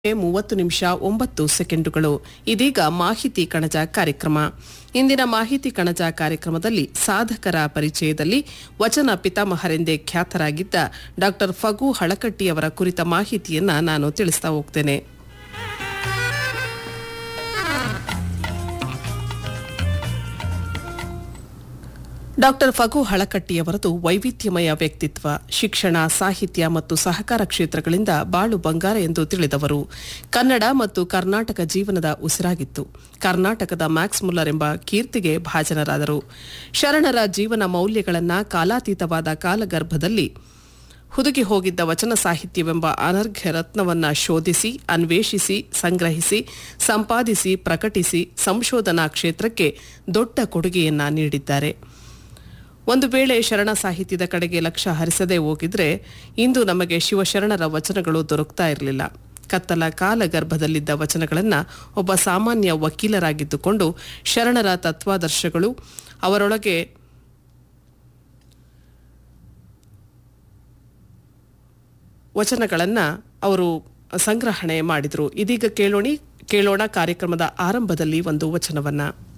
ಮೂವತ್ತು ನಿಮಿಷ ಒಂಬತ್ತು ಸೆಕೆಂಡುಗಳು ಇದೀಗ ಮಾಹಿತಿ ಕಣಜ ಕಾರ್ಯಕ್ರಮ ಇಂದಿನ ಮಾಹಿತಿ ಕಣಜ ಕಾರ್ಯಕ್ರಮದಲ್ಲಿ ಸಾಧಕರ ಪರಿಚಯದಲ್ಲಿ ವಚನ ಪಿತಾಮಹರೆಂದೇ ಖ್ಯಾತರಾಗಿದ್ದ ಡಾಕ್ಟರ್ ಫಗು ಹಳಕಟ್ಟಿಯವರ ಕುರಿತ ಮಾಹಿತಿಯನ್ನ ನಾನು ತಿಳಿಸ್ತಾ ಹೋಗ್ತೇನೆ ಡಾಕ್ಟರ್ ಫಗು ಹಳಕಟ್ಟಿಯವರದು ವೈವಿಧ್ಯಮಯ ವ್ಯಕ್ತಿತ್ವ ಶಿಕ್ಷಣ ಸಾಹಿತ್ಯ ಮತ್ತು ಸಹಕಾರ ಕ್ಷೇತ್ರಗಳಿಂದ ಬಾಳು ಬಂಗಾರ ಎಂದು ತಿಳಿದವರು ಕನ್ನಡ ಮತ್ತು ಕರ್ನಾಟಕ ಜೀವನದ ಉಸಿರಾಗಿತ್ತು ಕರ್ನಾಟಕದ ಮ್ಯಾಕ್ಸ್ ಮುಲ್ಲರ್ ಎಂಬ ಕೀರ್ತಿಗೆ ಭಾಜನರಾದರು ಶರಣರ ಜೀವನ ಮೌಲ್ಯಗಳನ್ನು ಕಾಲಾತೀತವಾದ ಕಾಲಗರ್ಭದಲ್ಲಿ ಹುದುಗಿ ಹೋಗಿದ್ದ ವಚನ ಸಾಹಿತ್ಯವೆಂಬ ಅನರ್ಘ್ಯ ರತ್ನವನ್ನ ಶೋಧಿಸಿ ಅನ್ವೇಷಿಸಿ ಸಂಗ್ರಹಿಸಿ ಸಂಪಾದಿಸಿ ಪ್ರಕಟಿಸಿ ಸಂಶೋಧನಾ ಕ್ಷೇತ್ರಕ್ಕೆ ದೊಡ್ಡ ಕೊಡುಗೆಯನ್ನ ನೀಡಿದ್ದಾರೆ ಒಂದು ವೇಳೆ ಶರಣ ಸಾಹಿತ್ಯದ ಕಡೆಗೆ ಲಕ್ಷ್ಯ ಹರಿಸದೇ ಹೋಗಿದ್ರೆ ಇಂದು ನಮಗೆ ಶಿವಶರಣರ ವಚನಗಳು ದೊರಕ್ತಾ ಇರಲಿಲ್ಲ ಕತ್ತಲ ಕಾಲಗರ್ಭದಲ್ಲಿದ್ದ ವಚನಗಳನ್ನು ಒಬ್ಬ ಸಾಮಾನ್ಯ ವಕೀಲರಾಗಿದ್ದುಕೊಂಡು ಶರಣರ ತತ್ವಾದರ್ಶಗಳು ಅವರೊಳಗೆ ವಚನಗಳನ್ನು ಅವರು ಸಂಗ್ರಹಣೆ ಮಾಡಿದರು ಇದೀಗ ಕೇಳೋಣಿ ಕೇಳೋಣ ಕಾರ್ಯಕ್ರಮದ ಆರಂಭದಲ್ಲಿ ಒಂದು ವಚನವನ್ನ